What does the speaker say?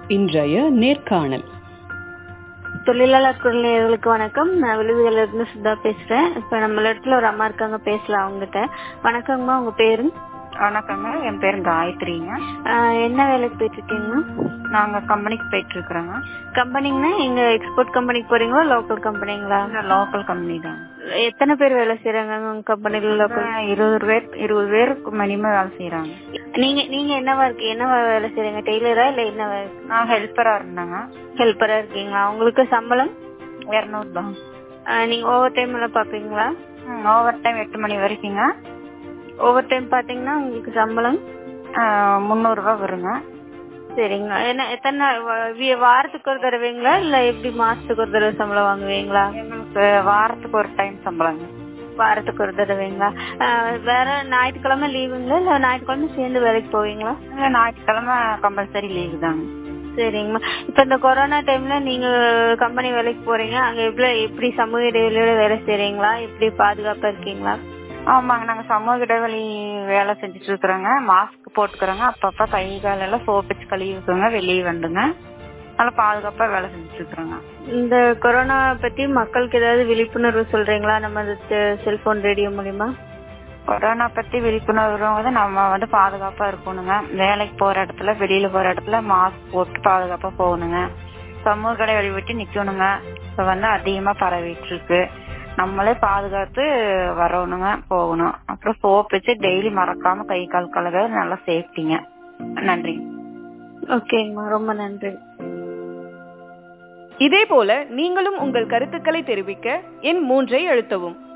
இன்றைய நேர்காணல் தொழிலாளர் குழந்தைகளுக்கு வணக்கம் நான் விழுதுகள்ல இருந்து சுதா பேசுறேன் இப்ப நம்ம இடத்துல ஒரு அம்மா இருக்காங்க பேசலாம் அவங்ககிட்ட வணக்கங்கம்மா உங்க பேரு வணக்கங்க என் பேர் காயத்ரிங்க ஆஹ் என்ன வேலைக்கு போயிட்டு இருக்கீங்கம்மா நாங்க கம்பெனிக்கு போயிட்டு இருக்கிறோங்க கம்பெனிங்கன்னா எங்க எக்ஸ்போர்ட் கம்பெனிக்கு போறீங்களா லோக்கல் கம்பெனிங்களா லோக்கல் கம்பெனி தான் எத்தனை பேர் வேலை செய்யறாங்க உங்க கம்பெனில லோக்கல் இருபது பேர் இருபது பேருக்கு மினிமம் வேலை செய்யறாங்க நீங்க நீங்க என்னவா இருக்கு என்ன வேலை செய்றீங்க டெய்லரா இல்ல என்ன நான் ஹெல்ப்பரா இருந்தாங்க ஹெல்ப்பரா இருக்கீங்களா உங்களுக்கு சம்பளம் இருநூறு தான் ஆஹ் நீங்க ஓவர் டைம் எல்லாம் பாப்பீங்களா ஓவர் டைம் எட்டு மணி வரைக்குங்க ஓவர் டைம் பாத்தீங்கன்னா உங்களுக்கு சம்பளம் முந்நூறு ரூபாய் வருங்க சரிங்க என்ன எத்தனை நாள் வா- வி- வாரத்துக்கு ஒரு தடவைங்களா இல்ல எப்படி மாசத்துக்கு ஒரு தடவை சம்பளம் வாங்குவீங்களா எங்களுக்கு வாரத்துக்கு ஒரு டைம் சம்பளங்க வாரத்துக்கு ஒரு தடவைங்களா ஆஹ் வேற ஞாயிற்றுக்கிழமை லீவுங்களா இல்ல ஞாயிற்றுக்கிழமை சேர்ந்து வேலைக்கு போவீங்களா ஞாயிற்றுக்கிழமை கம்பல்சரி லீவு தாங்க சரிங்கம்மா இப்ப இந்த கொரோனா டைம்ல நீங்க கம்பெனி வேலைக்கு போறீங்க அங்க எப்படி எப்படி சமூக இடைவெளியோட வேலை செய்றீங்களா எப்படி பாதுகாப்பா இருக்கீங்களா ஆமாங்க நாங்க சமூக இடைவெளி வேலை செஞ்சுட்டு இருக்கிறோங்க மாஸ்க் போட்டுக்கிறோங்க அப்பப்ப கை காலெல்லாம் சோப்பு வச்சு கழுவிக்கோங்க வெளியே வந்துங்க நல்லா பாதுகாப்பா வேலை செஞ்சுட்டு இருக்கிறோங்க இந்த கொரோனா பத்தி மக்களுக்கு ஏதாவது விழிப்புணர்வு சொல்றீங்களா நம்ம செல்போன் ரேடியோ மூலியமா கொரோனா பத்தி விழிப்புணர்வு வந்து நம்ம வந்து பாதுகாப்பா இருக்கணுங்க வேலைக்கு போற இடத்துல வெளியில போற இடத்துல மாஸ்க் போட்டு பாதுகாப்பா போகணுங்க சமூக இடைவெளி விட்டு நிக்கணுங்க இப்ப வந்து அதிகமா பரவிட்டு இருக்கு நம்மளே பாதுகாத்து வரணுங்க போகணும் அப்புறம் சோப் வச்சு டெய்லி மறக்காம கை கால் கழுக நல்லா சேஃப்டிங்க நன்றி ஓகேங்கம்மா ரொம்ப நன்றி இதேபோல நீங்களும் உங்கள் கருத்துக்களை தெரிவிக்க எண் மூன்றை அழுத்தவும்